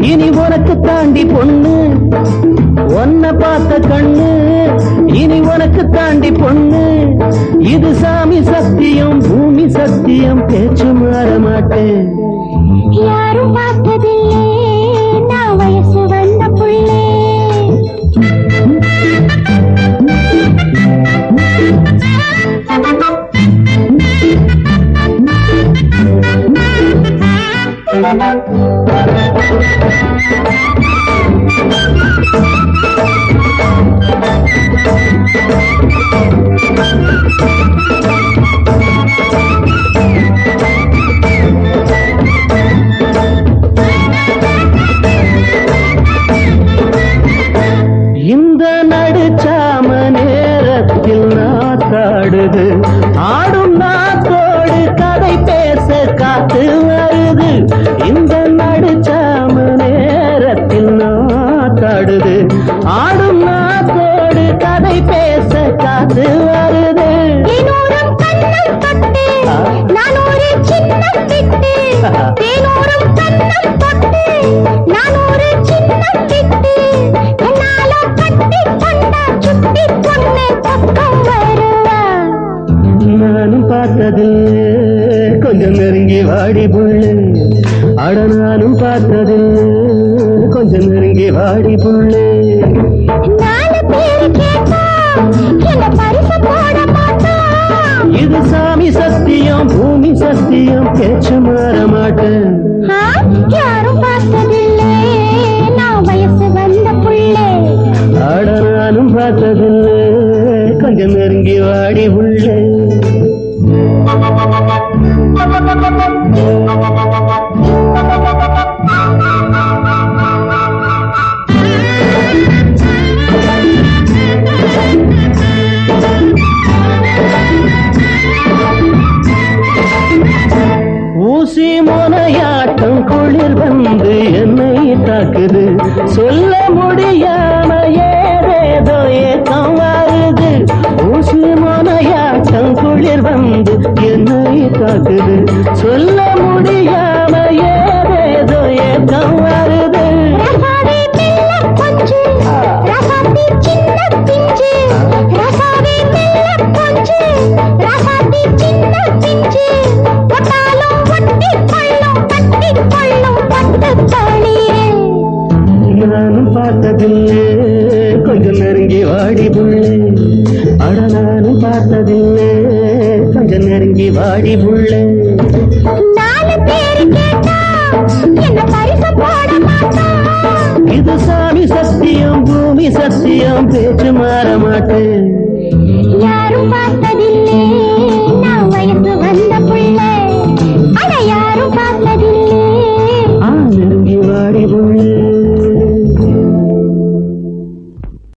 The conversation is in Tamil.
இனி உனக்கு தாண்டி பொண்ணு ஒன்ன பார்த்த கண்ணு இனி உனக்கு தாண்டி பொண்ணு இது சாமி சத்தியம் பூமி சத்தியம் பேச்சு மாற மாட்டேன் யாரும் பார்த்ததில்லே நான் வயசு வந்த புள்ளே இந்த நடுச்சாம நேரத்தில் நாத்தாடுது ஆடும் நாத்தோடு கதை பேச காத்து வருது இந்த நடுச்சாம நேரத்தில் நாத்தாடுது ஆடும் நாத்தோடு கதை பேச காத்து வருது தேனோரம் கண்ணம் தொட்டு நான் ஒரு சின்னம் விட்டு தேனோரம் கண்ணம் தொட்டு நான் ஒரு சின்னம் விட்டு என்னால கட்டி கொண்டா சுட்டி பொண்ணு பக்கம் வருவா நானும் பார்த்தது கொஞ்சம் நெருங்கி வாடி புள்ளு அட நானும் பார்த்தது கொஞ்சம் நெருங்கி வாடி புள்ளு நாலு பேரு கேட்டா என்ன பரிசு போட மாட்டா இது சாமி சத்தியம் பூமி சத்தியம் பேச்சு மாற மாட்டேன் ஆ, யாரும் பார்த்ததில்லே நான் வயசு வந்த புள்ளே அட நானும் பார்த்தது கொஞ்சம் நெருங்கி வாடி புள்ளு ஊசி முனையாட்டம் குளிர் வந்து என்னை தாக்குது சொல்ல முடியாம ஏதேதோ ஏக்கம் வருது ஊசி முனையாட்டம் குளிர் வந்து என்னை தாக்குது சொல்ல முடியாம ஏதேதோ ஏக்கம் வருது ரசாவே மெல்ல கொஞ்சு ரசாத்தி சின்ன பிஞ்சு ரசாவே மெல்ல கொஞ்சு ரசாத்தி சின்ன பிஞ்சு தொட்டாலும் ஒட்டி கொள்ளும் கட்டி கொள்ளும் பட்டு தோழியே நானும் பார்த்ததில்லை கொஞ்சம் நெருங்கி வாடி புள்ளே அட நானும் பார்த்ததில்லை கொஞ்சம் நெருங்கி வாடி புள்ளே நாலு பேரு கேட்டா என்ன பரிசு போட மாட்டா இது சாமி சத்தியம் பூமி சத்தியம் பேச்சு மாற மாட்டேன் யாரும் பார்த்ததில்லே நான் வயசு வந்த புள்ளை அட யாரும் பார்த்ததில்லே ஆ நெருங்கி வாடி புள்ளே